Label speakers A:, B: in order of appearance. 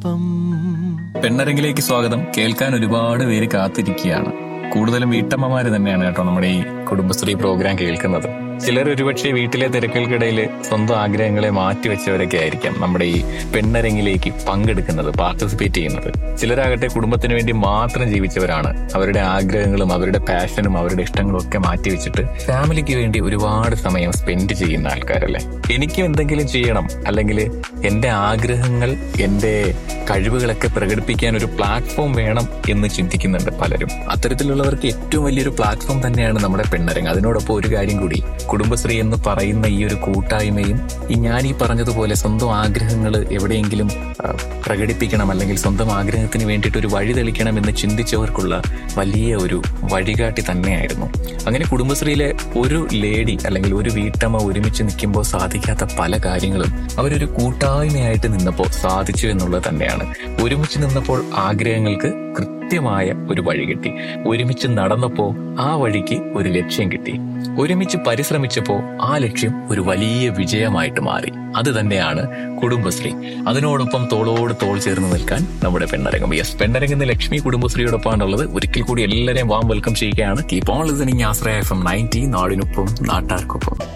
A: ഒപ്പം
B: പെണ്ണരങ്ങിലേക്ക് സ്വാഗതം കേൾക്കാൻ ഒരുപാട് പേര് കാത്തിരിക്കുകയാണ് കൂടുതലും വീട്ടമ്മമാര് തന്നെയാണ് കേട്ടോ നമ്മുടെ ഈ കുടുംബശ്രീ പ്രോഗ്രാം കേൾക്കുന്നത് ചിലർ ഒരുപക്ഷെ വീട്ടിലെ തിരക്കുകൾക്കിടയിൽ സ്വന്തം ആഗ്രഹങ്ങളെ മാറ്റിവെച്ചവരൊക്കെ ആയിരിക്കാം നമ്മുടെ ഈ പെണ്ണരങ്ങിലേക്ക് പങ്കെടുക്കുന്നത് പാർട്ടിസിപ്പേറ്റ് ചെയ്യുന്നത് ചിലരാകട്ടെ കുടുംബത്തിന് വേണ്ടി മാത്രം ജീവിച്ചവരാണ് അവരുടെ ആഗ്രഹങ്ങളും അവരുടെ പാഷനും അവരുടെ ഇഷ്ടങ്ങളും ഒക്കെ മാറ്റിവെച്ചിട്ട് ഫാമിലിക്ക് വേണ്ടി ഒരുപാട് സമയം സ്പെൻഡ് ചെയ്യുന്ന ആൾക്കാരല്ലേ എനിക്കും എന്തെങ്കിലും ചെയ്യണം അല്ലെങ്കിൽ എന്റെ ആഗ്രഹങ്ങൾ എന്റെ കഴിവുകളൊക്കെ പ്രകടിപ്പിക്കാൻ ഒരു പ്ലാറ്റ്ഫോം വേണം എന്ന് ചിന്തിക്കുന്നുണ്ട് പലരും അത്തരത്തിലുള്ളവർക്ക് ഏറ്റവും വലിയൊരു പ്ലാറ്റ്ഫോം തന്നെയാണ് നമ്മുടെ പെണ്ണരങ്ങ് അതിനോടൊപ്പം ഒരു കാര്യം കൂടി കുടുംബശ്രീ എന്ന് പറയുന്ന ഈ ഒരു കൂട്ടായ്മയും ഈ ഞാൻ ഈ പറഞ്ഞതുപോലെ സ്വന്തം ആഗ്രഹങ്ങൾ എവിടെയെങ്കിലും ആ, പ്രകടിപ്പിക്കണം അല്ലെങ്കിൽ സ്വന്തം ആഗ്രഹത്തിന് വേണ്ടിയിട്ട് ഒരു വഴി തെളിക്കണം എന്ന് ചിന്തിച്ചവർക്കുള്ള വലിയ ഒരു വഴികാട്ടി തന്നെയായിരുന്നു അങ്ങനെ കുടുംബശ്രീയിലെ ഒരു ലേഡി അല്ലെങ്കിൽ ഒരു വീട്ടമ്മ ഒരുമിച്ച് നിൽക്കുമ്പോൾ സാധിക്കാത്ത പല കാര്യങ്ങളും അവരൊരു കൂട്ടായ്മയായിട്ട് നിന്നപ്പോൾ സാധിച്ചു എന്നുള്ളത് തന്നെയാണ് ഒരുമിച്ച് നിന്നപ്പോൾ ആഗ്രഹങ്ങൾക്ക് കൃത്യമായ ഒരു വഴി കിട്ടി ഒരുമിച്ച് നടന്നപ്പോൾ ആ വഴിക്ക് ഒരു ലക്ഷ്യം കിട്ടി ഒരുമിച്ച് പരിശ്രമിച്ചപ്പോൾ ആ ലക്ഷ്യം ഒരു വലിയ വിജയമായിട്ട് മാറി അത് തന്നെയാണ് കുടുംബശ്രീ അതിനോടൊപ്പം തോളോട് തോൾ ചേർന്ന് നിൽക്കാൻ നമ്മുടെ പെണ്ണരംഗം യെസ് പെണ്ണരംഗം ലക്ഷ്മി കുടുംബശ്രീയോടൊപ്പമാണുള്ളത് ഒരിക്കൽ കൂടി എല്ലാവരെയും വാം വെൽക്കം ചെയ്യുകയാണ് keep on listening Ashraya F M ninety നാടിനൊപ്പം നാട്ടാർക്കൊപ്പം